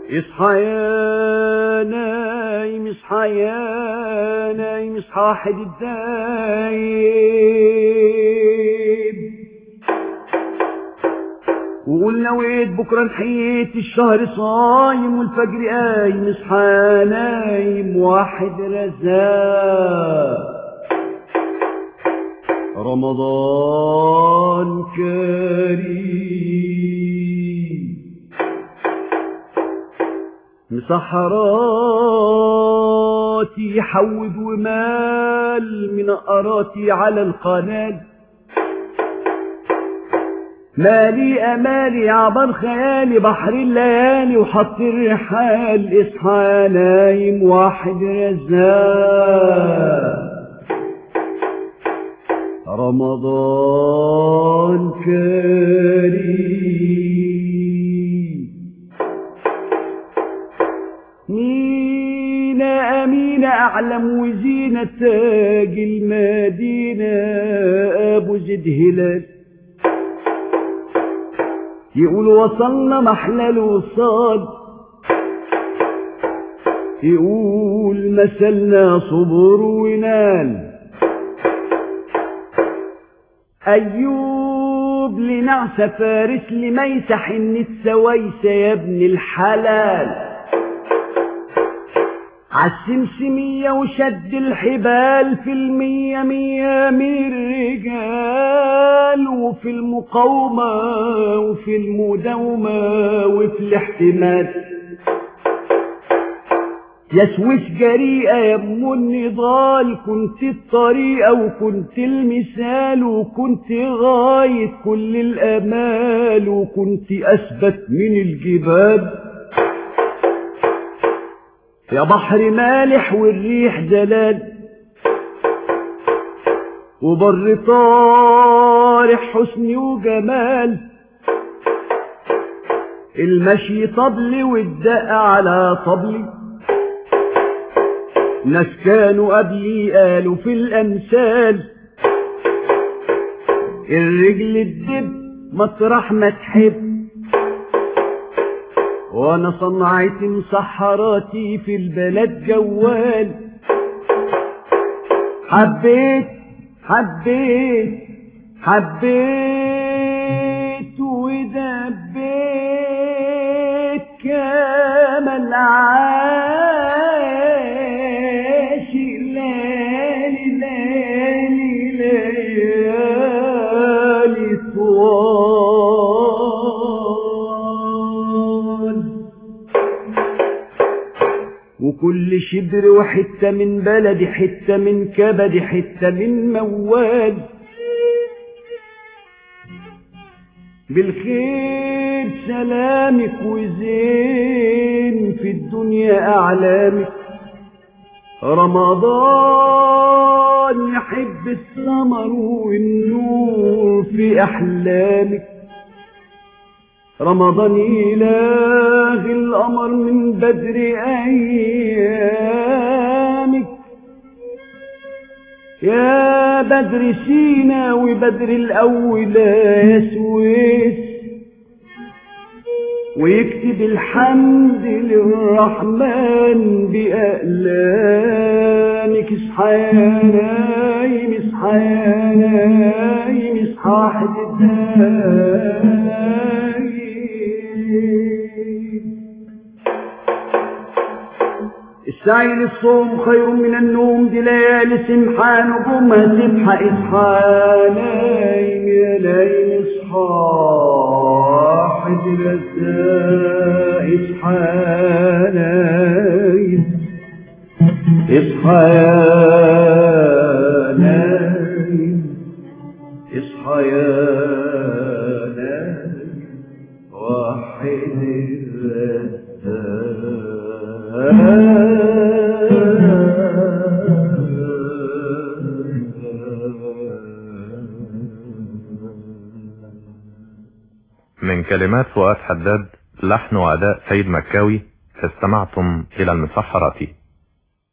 اصحى يا نايم اصحى يا نايم اصحى واحد الدايم وقول نويت بكرة نحيت الشهر صايم والفجر قايم اصحى نايم واحد رزاق رمضان كريم مسحراتي حود ومال من قراتي على القناه مالي امالي عبر خيالي بحر الليالي وحط الرحال اصحى نايم واحد رزاق رمضان كريم مينا أمينة أعلم وزينة تاج المدينة أبو زيد هلال يقول وصلنا محلى الوصال يقول مثلنا صبر ونال أيوب لنعس فارس لميس حنة سويس يا ابن الحلال عالسمسمية وشد الحبال في المية مية من الرجال وفي المقاومة وفي المداومة وفي الاحتمال يا سويس جريئة يا ام النضال كنت الطريقة وكنت المثال وكنت غاية كل الامال وكنت اثبت من الجبال يا بحر مالح والريح دلال وبر طارح حسن وجمال المشي طبلي والدق على طبلي ناس كانوا قبلي قالوا في الامثال الرجل الدب مطرح ما تحب وانا صنعت مسحراتي في البلد جوال حبيت حبيت حبيت ودبيت كما العاشق ليالي ليالي ليالي طوال وكل شبر وحتة من بلدي حتة من كبدي حتة من موال بالخير سلامك وزين في الدنيا أعلامك رمضان يحب السمر والنور في أحلامك رمضان إله القمر من بدر أيامك يا بدر سينا وبدر الأول يا سويس ويكتب الحمد للرحمن بأقلامك اصحى يا نايم اصحى يا نايم اصحى واحد الدايم السعي للصوم خير من النوم دي ليالي سمحة نجومها سبحة اصحى يا نايم يا نايم اصحى واحد الرزاق اصحى يا نايم اصحى يا نايم اصحى يا نايم واحد من كلمات فؤاد حداد لحن وأداء سيد مكاوي استمعتم إلى المسحرات